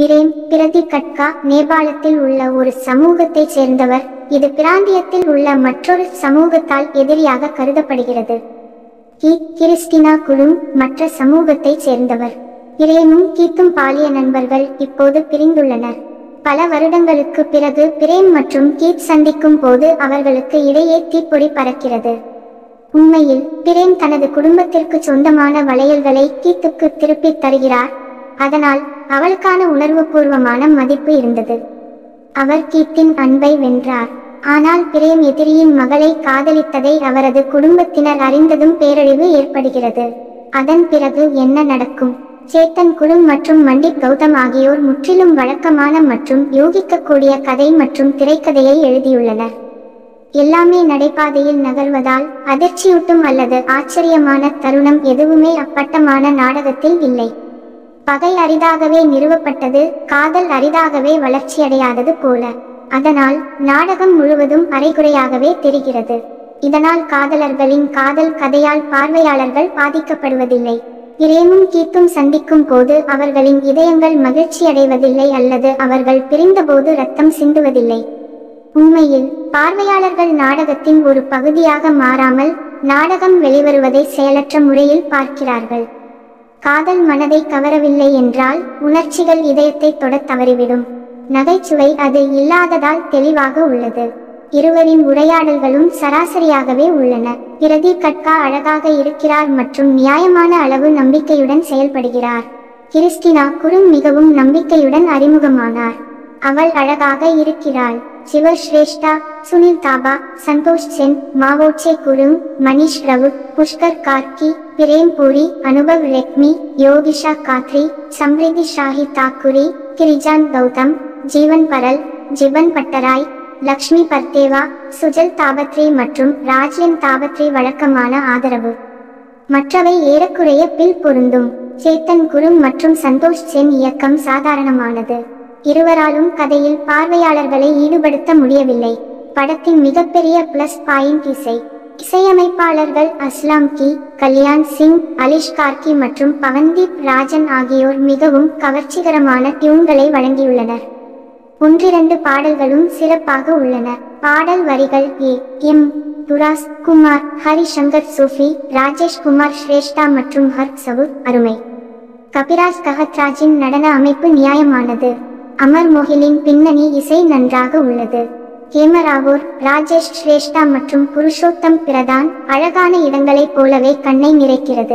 frame பிரதி கட்கா நேபாளத்தில் உள்ள ஒரு சமூகத்தைச் சேர்ந்தவர் இது பிராந்தியத்தில் உள்ள மற்றொரு சமூகத்தால் எதிரியாக கருதப்படுகிறது கீத் கிறிஸ்டினா குழும் மற்ற சமூகத்தைச் சேர்ந்தவர் பிரேமும் கீத்தும் பாலிய நண்பர்கள் இப்போது பிரிந்துள்ளனர் பல வருடங்களுக்கு பிறகு பிரேம் மற்றும் கீத் சந்திக்கும் போது அவர்களுக்கு இடையே தீப்பொறி பறக்கிறது உண்மையில் பிரேம் தனது குடும்பத்திற்கு சொந்தமான வளையல்களை கீத்துக்கு திருப்பித் தருகிறார் அதனால் அவளுக்கான உணர்வுபூர்வமான மதிப்பு இருந்தது அவர் கீத்தின் அன்பை வென்றார் ஆனால் பிரேம் எதிரியின் மகளை காதலித்ததை அவரது குடும்பத்தினர் அறிந்ததும் பேரழிவு ஏற்படுகிறது அதன் பிறகு என்ன நடக்கும் சேத்தன் குழும் மற்றும் மண்டித் கௌதம் ஆகியோர் முற்றிலும் வழக்கமான மற்றும் யூகிக்கக்கூடிய கதை மற்றும் திரைக்கதையை எழுதியுள்ளனர் எல்லாமே நடைபாதையில் நகர்வதால் அதிர்ச்சியூட்டும் அல்லது ஆச்சரியமான தருணம் எதுவுமே அப்பட்டமான நாடகத்தில் இல்லை பகை அரிதாகவே நிறுவப்பட்டது காதல் அரிதாகவே வளர்ச்சியடையாதது போல அதனால் நாடகம் முழுவதும் அரைகுறையாகவே தெரிகிறது இதனால் காதலர்களின் காதல் கதையால் பார்வையாளர்கள் பாதிக்கப்படுவதில்லை பிரேமும் கீத்தும் சந்திக்கும் போது அவர்களின் இதயங்கள் மகிழ்ச்சியடைவதில்லை அல்லது அவர்கள் பிரிந்தபோது ரத்தம் சிந்துவதில்லை உண்மையில் பார்வையாளர்கள் நாடகத்தின் ஒரு பகுதியாக மாறாமல் நாடகம் வெளிவருவதை செயலற்ற முறையில் பார்க்கிறார்கள் காதல் மனதை கவரவில்லை என்றால் உணர்ச்சிகள் இதயத்தை தொடத் தவறிவிடும் நகைச்சுவை அது இல்லாததால் தெளிவாக உள்ளது இருவரின் உரையாடல்களும் சராசரியாகவே உள்ளன பிரதி கட்கா அழகாக இருக்கிறார் மற்றும் நியாயமான அளவு நம்பிக்கையுடன் செயல்படுகிறார் கிறிஸ்டினா குறும் மிகவும் நம்பிக்கையுடன் அறிமுகமானார் அவள் அழகாக இருக்கிறாள் சிவஸ்ரேஷ்டா சுனில் தாபா சந்தோஷ் சென் மாவோச்சே குருங் மணிஷ் ரவுத் புஷ்கர் கார்கி பிரேம் பூரி அனுபவ் ரெக்மி யோகிஷா காத்ரி சம்ரிதி ஷாஹி தாக்குரி கிரிஜான் கௌதம் ஜீவன் பரல் ஜிபன் பட்டராய் லக்ஷ்மி பர்தேவா சுஜல் தாபத்ரி மற்றும் ராஜ்யன் தாபத்ரி வழக்கமான ஆதரவு மற்றவை ஏறக்குறைய பில் பொருந்தும் சேத்தன் குரும் மற்றும் சந்தோஷ் சென் இயக்கம் சாதாரணமானது இருவராலும் கதையில் பார்வையாளர்களை ஈடுபடுத்த முடியவில்லை படத்தின் மிகப்பெரிய பிளஸ் பாயிண்ட் இசை இசையமைப்பாளர்கள் அஸ்லாம் கி கல்யாண் சிங் அலிஷ் கார்கி மற்றும் பவன்தீப் ராஜன் ஆகியோர் மிகவும் கவர்ச்சிகரமான டியூன்களை வழங்கியுள்ளனர் ஒன்றிரண்டு பாடல்களும் சிறப்பாக உள்ளன பாடல் வரிகள் ஏ எம் துராஸ் குமார் ஹரிசங்கர் சூஃபி ராஜேஷ் குமார் ஸ்ரேஷ்டா மற்றும் ஹர்க் சவுர் அருமை கபிராஜ் கஹத்ராஜின் நடன அமைப்பு நியாயமானது அமர் மொஹிலின் பின்னணி இசை நன்றாக உள்ளது ஹேமராவூர் ராஜேஷ் ஸ்ரேஷ்டா மற்றும் புருஷோத்தம் பிரதான் அழகான இடங்களைப் போலவே கண்ணை நிறைக்கிறது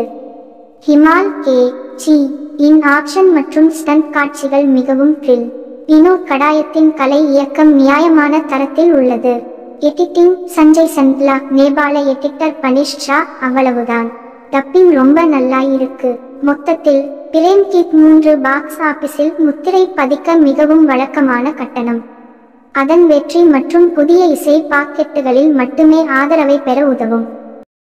ஹிமால் கே சி இன் ஆக்ஷன் மற்றும் ஸ்டண்ட் காட்சிகள் மிகவும் த்ரில் வினோத் கடாயத்தின் கலை இயக்கம் நியாயமான தரத்தில் உள்ளது எடிட்டிங் சஞ்சய் சந்த்லா நேபாள எடிட்டர் பனிஷ் ஷா அவ்வளவுதான் டப்பிங் ரொம்ப நல்லா இருக்கு மொத்தத்தில் பிரேம் கீத் மூன்று பாக்ஸ் ஆபீஸில் முத்திரை பதிக்க மிகவும் வழக்கமான கட்டணம் அதன் வெற்றி மற்றும் புதிய இசை பாக்கெட்டுகளில் மட்டுமே ஆதரவை பெற உதவும்